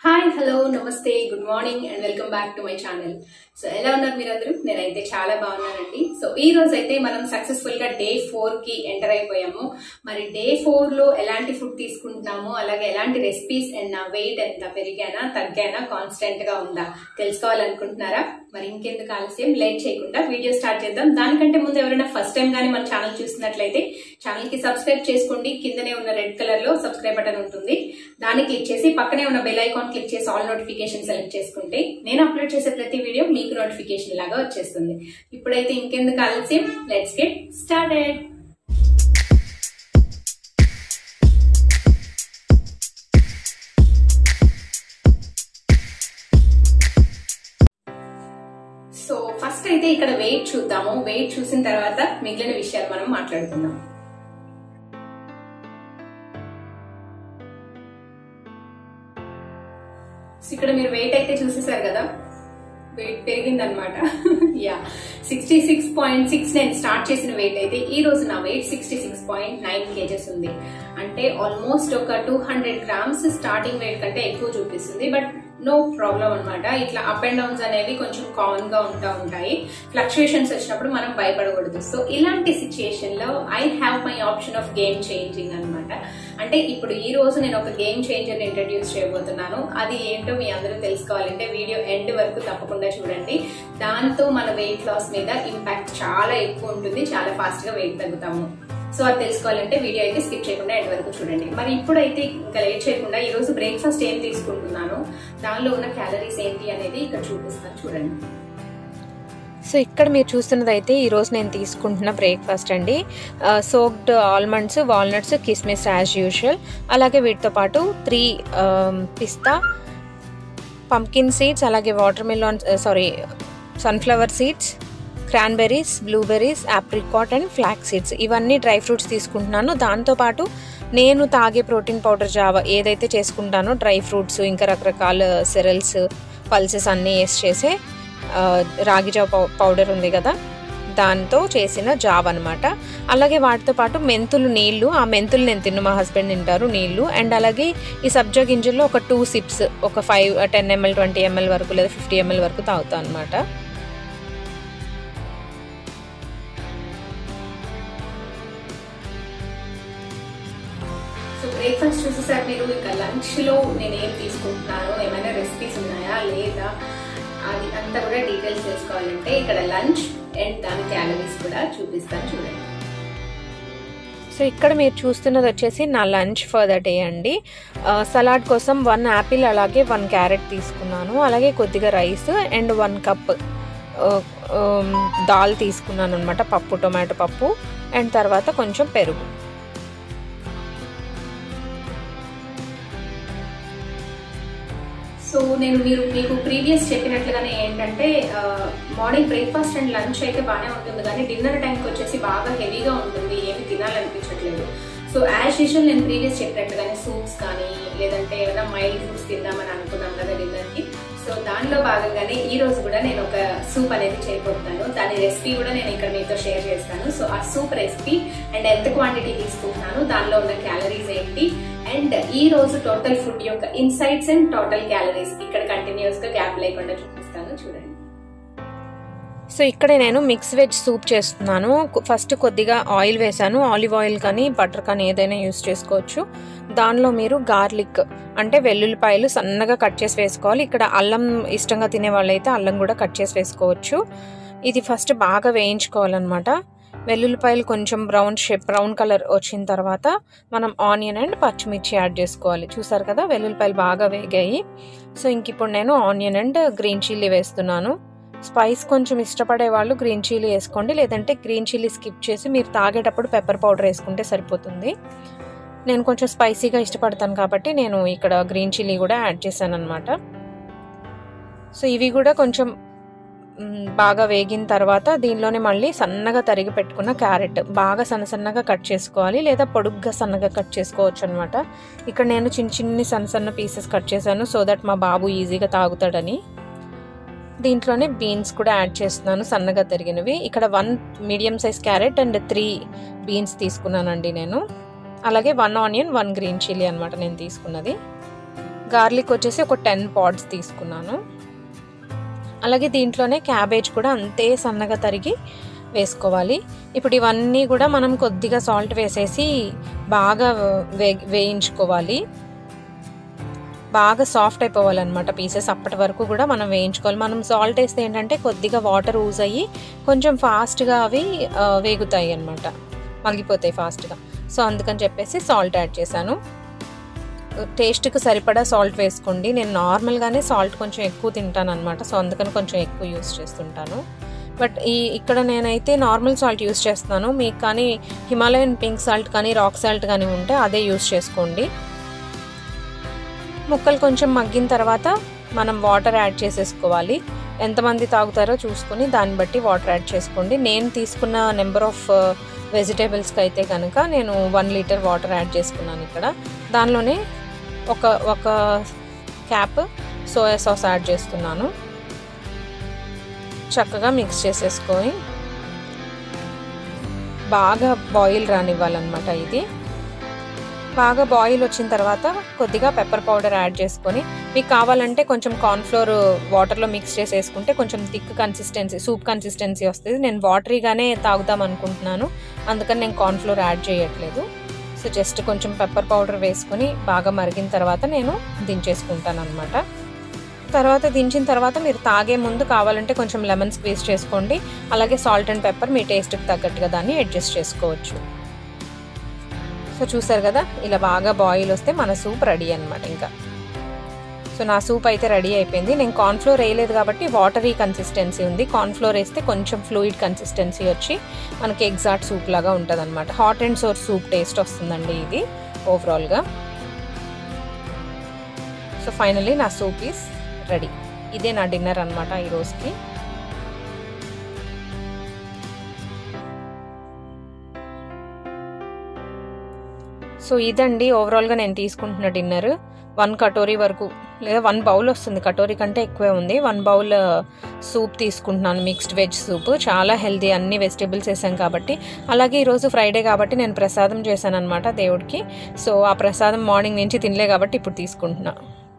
hi hello namaste good morning and welcome back to my channel so ఎలా ఉన్నారు మీరందరూ నేనైతే చాలా బాగున్నానండి సో ఈ రోజు అయితే మనం సక్సెస్ఫుల్ గా డే ఫోర్ కి ఎంటర్ అయిపోయాము మరి డే ఫోర్ లో ఎలాంటి ఫుడ్ తీసుకుంటున్నాము అలాగే ఎలాంటి రెసిపీస్ అండ్ నా వెయిట్ ఎంత పెరిగానా తగ్గానా కాన్స్టెంట్ గా ఉందా తెలుసుకోవాలనుకుంటున్నారా మరి ఇంకెందుకు ఆలస్యం లేట్ చేయకుండా వీడియో స్టార్ట్ చేద్దాం దానికంటే ముందు ఎవరైనా ఫస్ట్ టైం కానీ మన ఛానల్ చూస్తున్నట్లయితే ఛానల్ కి సబ్స్క్రైబ్ చేసుకోండి కిందనే ఉన్న రెడ్ కలర్ లో సబ్స్క్రైబ్ బటన్ ఉంటుంది దాన్ని క్లిక్ చేసి పక్కనే ఉన్న బెల్ ఐకాన్ క్లిక్ చేసి ఆల్ నోటిఫికేషన్ సెలెక్ట్ చేసుకుంటే నేను అప్లోడ్ చేసే ప్రతి వీడియో మీకు నోటిఫికేషన్ లాగా వచ్చేస్తుంది ఇప్పుడైతే ఇంకెందుకు ఆలస్యం let's get started so first అయితే ఇక్కడ వెయిట్ చూద్దాము వెయిట్ చూసిన తర్వాత మిగిలిన విషయాలు మనం మాట్లాడుకుందాం సో ఇక్కడ మీరు వెయిట్ అయితే చూసేసారు కదా వెయిట్ పెరిగిందనమాట yeah sixty six point six నేను స్టార్ట్ చేసిన వెయిట్ అయితే ఈ రోజు నా weight sixty six point nine kgs ఉంది అంటే ఆల్మోస్ట్ ఒక two hundred grams starting weight కంటే ఎక్కువ చూపిస్తుంది బట్ నో ప్రాబ్లం అనమాట ఇట్లా అప్ అండ్ డౌన్స్ అనేవి కొంచెం కామన్ గా ఉంటా ఉంటాయి ఫ్లక్చుయేషన్స్ వచ్చినప్పుడు మనం భయపడకూడదు సో ఇలాంటి సిచ్యుయేషన్ లో I have my option of game changing అనమాట అంటే ఇప్పుడు ఈ రోజు నేను ఒక గేమ్ చేంజర్ ఇంట్రడ్యూస్ చేయబోతున్నాను అది ఏంటో మీ అందరూ తెలుసుకోవాలంటే వీడియో ఎండ్ వరకు తప్పకుండా చూడండి దాంతో మన వెయిట్ లాస్ మీద ఇంపాక్ట్ చాలా ఎక్కువ ఉంటుంది చాలా ఫాస్ట్ గా వెయిట్ తగ్గుతాము సో అది తెలుసుకోవాలంటే వీడియో అయితే స్కిప్ చేయకుండా ఎండ్ వరకు చూడండి మరి ఇప్పుడైతే ఇంకా లేట్ చేయకుండా ఈ రోజు బ్రేక్ఫాస్ట్ ఏం తీసుకుంటున్నాను దానిలో ఉన్న క్యాలరీస్ ఏంటి అనేది ఇక్కడ చూపిస్తాను చూడండి సో ఇక్కడ మీరు చూస్తున్నది అయితే ఈరోజు నేను తీసుకుంటున్న బ్రేక్ఫాస్ట్ అండి సోక్డ్ ఆల్మండ్స్ వాల్నట్స్ కిస్మిస్ యాజ్ యూజువల్ అలాగే వీటితో పాటు త్రీ పిస్తా పంకిన్ సీడ్స్ అలాగే watermelon sorry sunflower seeds cranberries blueberries apricot and flax seeds ఇవన్నీ డ్రై ఫ్రూట్స్ తీసుకుంటున్నాను దాంతోపాటు నేను తాగే ప్రోటీన్ పౌడర్ జావా ఏదైతే చేసుకుంటానో డ్రై ఫ్రూట్స్ ఇంకా రకరకాల సెరల్స్ పల్సెస్ అన్నీ వేసి చేసే రాగి జావ పౌడర్ ఉంది కదా దాంతో చేసిన జావ్ అనమాట అలాగే వాటితో పాటు మెంతులు నీళ్లు ఆ మెంతులు నేను తిన్ను మా హస్బెండ్ తింటారు నీళ్లు అండ్ అలాగే ఈ సబ్జా గింజల్లో ఒక టూ సిప్స్ ఒక five ten ML twenty ML వరకు లేదా ఫిఫ్టీ ఎంఎల్ వరకు తాగుతాను అనమాట సో బ్రేక్ఫాస్ట్ చూసేసారు మీరు ఇంకా లంచ్ లో నేను ఏం తీసుకుంటున్నాను ఏమైనా రెసిపీస్ ఉన్నాయా లేదా అది అంతా కూడా డీటెయిల్స్ తెలుసుకోవాలంటే ఇక్కడ లంచ్ అండ్ దాని క్యాలరీస్ కూడా చూపిస్తాను చూడండి సో ఇక్కడ మీరు చూస్తున్నది వచ్చేసి నా లంచ్ ఫర్ ద డే అండి సలాడ్ కోసం వన్ యాపిల్ అలాగే వన్ క్యారెట్ తీసుకున్నాను అలాగే కొద్దిగా రైస్ అండ్ వన్ కప్ దాల్ తీసుకున్నాను అనమాట పప్పు టొమాటో పప్పు అండ్ తర్వాత కొంచెం పెరుగు సో నేను మీరు మీకు ప్రీవియస్ చెప్పినట్లుగానే ఏంటంటే మార్నింగ్ బ్రేక్ఫాస్ట్ అండ్ లంచ్ అయితే బాగానే ఉంటుంది కానీ డిన్నర్ టైంకి వచ్చేసి బాగా హెవీగా ఉంటుంది ఏమి తినాలనిపించట్లేదు సో యాజ్ యూజువల్ నేను ప్రీవియస్ చెప్పినట్టుగానే సూప్స్ కానీ లేదంటే ఏమైనా మైల్డ్ ఫుడ్స్ తిందామని అనుకున్నాను కదా డిన్నర్కి సో దానిలో భాగంగానే ఈ రోజు కూడా నేను ఒక సూప్ అనేది చేయబోతున్నాను దాని రెసిపీ కూడా నేను ఇక్కడ మీతో షేర్ చేస్తాను సో ఆ సూప్ రెసిపీ అండ్ ఎంత క్వాంటిటీ తీసుకుంటున్నాను దానిలో ఉన్న క్యాలరీస్ ఏంటి అండ్ ఈ రోజు టోటల్ ఫుడ్ యొక్క ఇన్సైట్స్ అండ్ టోటల్ క్యాలరీస్ ఇక్కడ కంటిన్యూస్ గా గ్యాప్ లేకుండా చూపిస్తాను చూడండి సో ఇక్కడ నేను మిక్స్ వెజ్ సూప్ చేస్తున్నాను ఫస్ట్ కొద్దిగా ఆయిల్ వేసాను ఆలివ్ ఆయిల్ కానీ బటర్ కానీ ఏదైనా యూస్ చేసుకోవచ్చు దానిలో మీరు గార్లిక్ అంటే వెల్లుల్లిపాయలు సన్నగా కట్ చేసి వేసుకోవాలి ఇక్కడ అల్లం ఇష్టంగా తినే వాళ్ళైతే అల్లం కూడా కట్ చేసి వేసుకోవచ్చు ఇది ఫస్ట్ బాగా వేయించుకోవాలన్నమాట వెల్లుల్లిపాయలు కొంచెం బ్రౌన్ షేప్ బ్రౌన్ కలర్ వచ్చిన తర్వాత మనం ఆనియన్ అండ్ పచ్చిమిర్చి యాడ్ చేసుకోవాలి చూసారు కదా వెల్లుల్లిపాయలు బాగా వేగాయి సో ఇంక ఇప్పుడు నేను ఆనియన్ అండ్ గ్రీన్ చిల్లీ వేస్తున్నాను స్పైస్ కొంచెం ఇష్టపడే వాళ్ళు గ్రీన్ చిల్లీ వేసుకోండి లేదంటే గ్రీన్ చిల్లీ స్కిప్ చేసి మీరు తాగేటప్పుడు పెప్పర్ పౌడర్ వేసుకుంటే సరిపోతుంది నేను కొంచెం స్పైసీగా ఇష్టపడతాను కాబట్టి నేను ఇక్కడ గ్రీన్ చిల్లీ కూడా యాడ్ చేశాను అనమాట సో ఇవి కూడా కొంచెం బాగా వేగిన తర్వాత దీనిలోనే మళ్ళీ సన్నగా తరిగి పెట్టుకున్న క్యారెట్ బాగా సన్న సన్నగా కట్ చేసుకోవాలి లేదా పొడుగ్గా సన్నగా కట్ చేసుకోవచ్చు అనమాట ఇక్కడ నేను చిన్న చిన్ని సన్న సన్న పీసెస్ కట్ చేశాను సో దట్ మా బాబు ఈజీగా తాగుతాడని దీంట్లోనే బీన్స్ కూడా యాడ్ చేస్తున్నాను సన్నగా తరిగినవి ఇక్కడ one medium size carrot and three beans తీసుకున్నానండి నేను అలాగే one onion one green chilli అనమాట నేను తీసుకున్నది గార్లిక్ వచ్చేసి ఒక టెన్ పాడ్స్ తీసుకున్నాను అలాగే దీంట్లోనే క్యాబేజ్ కూడా అంతే సన్నగా తరిగి వేసుకోవాలి ఇప్పుడు ఇవన్నీ కూడా మనం కొద్దిగా సాల్ట్ వేసేసి బాగా వే వేయించుకోవాలి బాగా సాఫ్ట్ అయిపోవాలన్నమాట పీసెస్ అప్పటి వరకు కూడా మనం వేయించుకోవాలి మనం సాల్ట్ వేస్తే ఏంటంటే కొద్దిగా వాటర్ యూజ్ అయ్యి కొంచెం ఫాస్ట్గా అవి వేగుతాయి అనమాట మగిపోతాయి ఫాస్ట్గా సో అందుకని చెప్పేసి సాల్ట్ యాడ్ చేశాను టేస్ట్కి సరిపడా సాల్ట్ వేసుకోండి నేను నార్మల్గానే సాల్ట్ కొంచెం ఎక్కువ తింటాను అనమాట సో అందుకని కొంచెం ఎక్కువ యూస్ చేస్తుంటాను బట్ ఈ ఇక్కడ నేనైతే నార్మల్ సాల్ట్ యూస్ చేస్తున్నాను మీకు కానీ హిమాలయన్ పింక్ సాల్ట్ కానీ రాక్ సాల్ట్ కానీ ఉంటే అదే యూస్ చేసుకోండి ముక్కలు కొంచెం మగ్గిన తర్వాత మనం వాటర్ యాడ్ చేసేసుకోవాలి ఎంతమంది తాగుతారో చూసుకొని దాన్ని బట్టి వాటర్ యాడ్ చేసుకోండి నేను తీసుకున్న నెంబర్ ఆఫ్ వెజిటేబుల్స్కి అయితే కనుక నేను వన్ లీటర్ వాటర్ యాడ్ చేసుకున్నాను ఇక్కడ దానిలోనే ఒక ఒక క్యాప్ సోయా సాస్ యాడ్ చేస్తున్నాను చక్కగా మిక్స్ చేసేసుకొని బాగా బాయిల్ రానివ్వాలన్నమాట ఇది బాగా బాయిల్ వచ్చిన తర్వాత కొద్దిగా పెప్పర్ పౌడర్ యాడ్ చేసుకొని మీకు కావాలంటే కొంచెం కార్న్ఫ్లోర్ వాటర్లో మిక్స్ చేసి వేసుకుంటే కొంచెం థిక్ కన్సిస్టెన్సీ సూప్ కన్సిస్టెన్సీ వస్తుంది నేను వాటరీగానే తాగుదాం అనుకుంటున్నాను అందుకని నేను కార్న్ఫ్లోర్ యాడ్ చేయట్లేదు సో జస్ట్ కొంచెం పెప్పర్ పౌడర్ వేసుకొని బాగా మరిగిన తర్వాత నేను దించేసుకుంటాను అనమాట తర్వాత దించిన తర్వాత మీరు తాగే ముందు కావాలంటే కొంచెం లెమన్ స్క్వీజ్ చేసుకోండి అలాగే సాల్ట్ అండ్ పెప్పర్ మీ టేస్ట్కి తగ్గట్టుగా దాన్ని అడ్జస్ట్ చేసుకోవచ్చు సో చూసారు కదా ఇలా బాగా బాయిల్ వస్తే మన సూప్ రెడీ అనమాట ఇంకా సో నా సూప్ అయితే రెడీ అయిపోయింది నేను కార్న్ఫ్లోర్ వేయలేదు కాబట్టి వాటరీ కన్సిస్టెన్సీ ఉంది కార్న్ఫ్లోర్ వేస్తే కొంచెం ఫ్లూయిడ్ కన్సిస్టెన్సీ వచ్చి మనకి ఎగ్జాక్ట్ సూప్ లాగా ఉంటుంది అనమాట hot and sour soup taste వస్తుందండి ఇది ఓవరాల్గా సో ఫైనలీ నా సూప్ ఈస్ రెడీ ఇదే నా డిన్నర్ అనమాట ఈ రోజుకి సో ఇదండి ఓవరాల్గా నేను తీసుకుంటున్న డిన్నర్ వన్ కటోరీ వరకు లేదా వన్ బౌల్ వస్తుంది కటోరీ కంటే ఎక్కువే ఉంది వన్ బౌల్ సూప్ తీసుకుంటున్నాను మిక్స్డ్ వెజ్ సూప్ చాలా హెల్తీ అన్ని వెజిటేబుల్స్ వేసాం కాబట్టి అలాగే ఈరోజు ఫ్రైడే కాబట్టి నేను ప్రసాదం చేశాను అనమాట దేవుడికి సో ఆ ప్రసాదం మార్నింగ్ నుంచి తినలే కాబట్టి ఇప్పుడు తీసుకుంటున్నా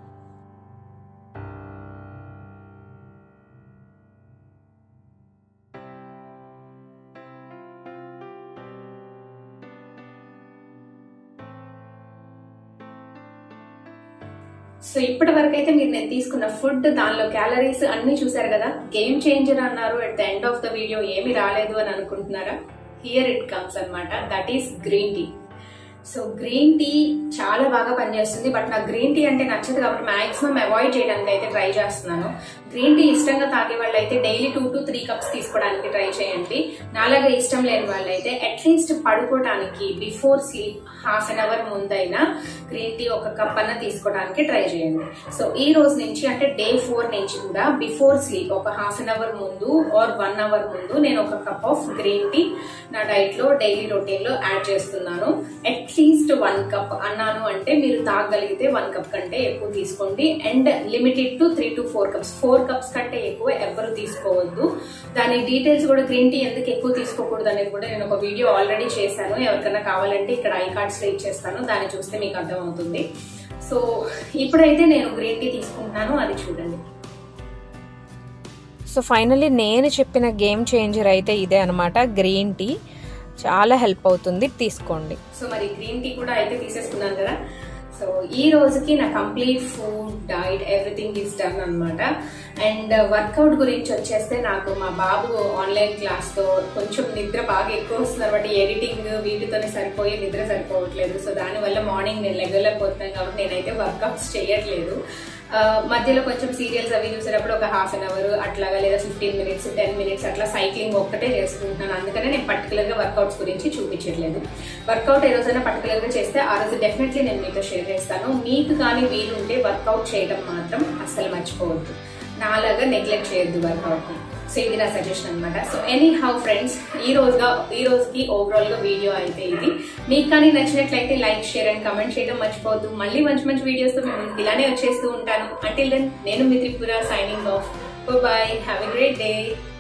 సో ఇప్పటి వరకు అయితే మీరు నేను తీసుకున్న ఫుడ్ దానిలో క్యాలరీస్ అన్ని చూసారు కదా గేమ్ చేంజర్ అన్నారు at the end of the video ఏమి రాలేదు అని అనుకుంటున్నారా హియర్ ఇట్ కమ్స్ అనమాట that is green tea so green tea చాలా బాగా పనిచేస్తుంది బట్ నాకు గ్రీన్ టీ అంటే నచ్చదు కాబట్టి మాక్సిమం అవాయిడ్ చేయడానికి అయితే ట్రై చేస్తున్నాను గ్రీన్ టీ ఇష్టంగా తాగే వాళ్ళు అయితే daily two to three cups తీసుకోవడానికి ట్రై చేయండి నాలాగా ఇష్టం లేని వాళ్ళైతే అట్లీస్ట్ పడుకోవడానికి before sleep half an hour ముందైనా గ్రీన్ టీ ఒక కప్ అన్న తీసుకోవడానికి ట్రై చేయండి సో ఈ రోజు నుంచి అంటే డే ఫోర్ నుంచి కూడా బిఫోర్ స్లీప్ ఒక హాఫ్ అన్ అవర్ ముందు ఆర్ వన్ అవర్ ముందు నేను ఒక కప్ ఆఫ్ గ్రీన్ టీ నా డైట్ లో డైలీ రొటీన్ లో యాడ్ చేస్తున్నాను అట్లీస్ట్ వన్ కప్ అన్నాను అంటే మీరు తాగగలిగితే వన్ కప్ కంటే ఎక్కువ తీసుకోండి and limited to three to four cups four cups కంటే ఎక్కువ ఎవరు తీసుకోవద్దు దాని డీటెయిల్స్ కూడా గ్రీన్ టీ ఎందుకు ఎక్కువ తీసుకోకూడదు అనేది కూడా నేను ఒక వీడియో ఆల్రెడీ చేశాను ఎవరికైనా కావాలంటే ఇక్కడ ఐ కార్డ్స్ లో ఇచ్చేస్తాను దాన్ని చూస్తే మీకు అర్థమవుతుంది సో ఇప్పుడైతే నేను గ్రీన్ టీ తీసుకుంటున్నాను అది చూడండి సో ఫైనల్లీ నేను చెప్పిన గేమ్ చేంజర్ అయితే ఇదే అనమాట గ్రీన్ టీ చాలా హెల్ప్ అవుతుంది తీసుకోండి సో మరి గ్రీన్ టీ కూడా అయితే తీసేసుకున్నాను కదా సో ఈ రోజుకి నా complete food diet everything is done అనమాట అండ్ వర్కౌట్ గురించి వచ్చేస్తే నాకు మా బాబు ఆన్లైన్ క్లాస్ తో కొంచెం నిద్ర బాగా ఎక్కువ వస్తుంది అనమాట ఎడిటింగ్ వీటితోనే సరిపోయి నిద్ర సరిపోవట్లేదు సో దానివల్ల మార్నింగ్ నేను లెగలేకపోతున్నాను కాబట్టి నేనైతే వర్కౌట్స్ చేయట్లేదు మధ్యలో కొంచెం సీరియల్స్ అవి చూసేటప్పుడు ఒక హాఫ్ అన్ అవర్ అట్లాగా లేదా ఫిఫ్టీన్ మినిట్స్ టెన్ మినిట్స్ అట్లా సైక్లింగ్ ఒక్కటే చేసుకుంటున్నాను అందుకనే నేను పర్టికులర్ గా వర్కౌట్స్ గురించి చూపించట్లేదు వర్కౌట్ ఏ రోజైనా పర్టికులర్ గా చేస్తే ఆ రోజు డెఫినెట్లీ నేను మీతో షేర్ చేస్తాను మీకు కానీ వీలుంటే వర్కౌట్ చేయడం మాత్రం అస్సలు మర్చిపోవద్దు నాలాగా నెగ్లెక్ట్ చేయొద్దు వర్కౌట్ సో ఇది నా సజెషన్ అనమాట సో ఎనీ హౌ ఫ్రెండ్స్ ఈ రోజుగా ఈ రోజుకి ఓవరాల్ గా వీడియో అయితే ఇది మీకు కానీ నచ్చినట్లయితే లైక్ షేర్ అండ్ కమెంట్ చేయడం మర్చిపోవద్దు మళ్ళీ మంచి మంచి వీడియోస్ తో మేము ఇలానే వచ్చేస్తూ ఉంటాను అంటిల్ దెన్ నేను మీ Tripura signing off bye have a great day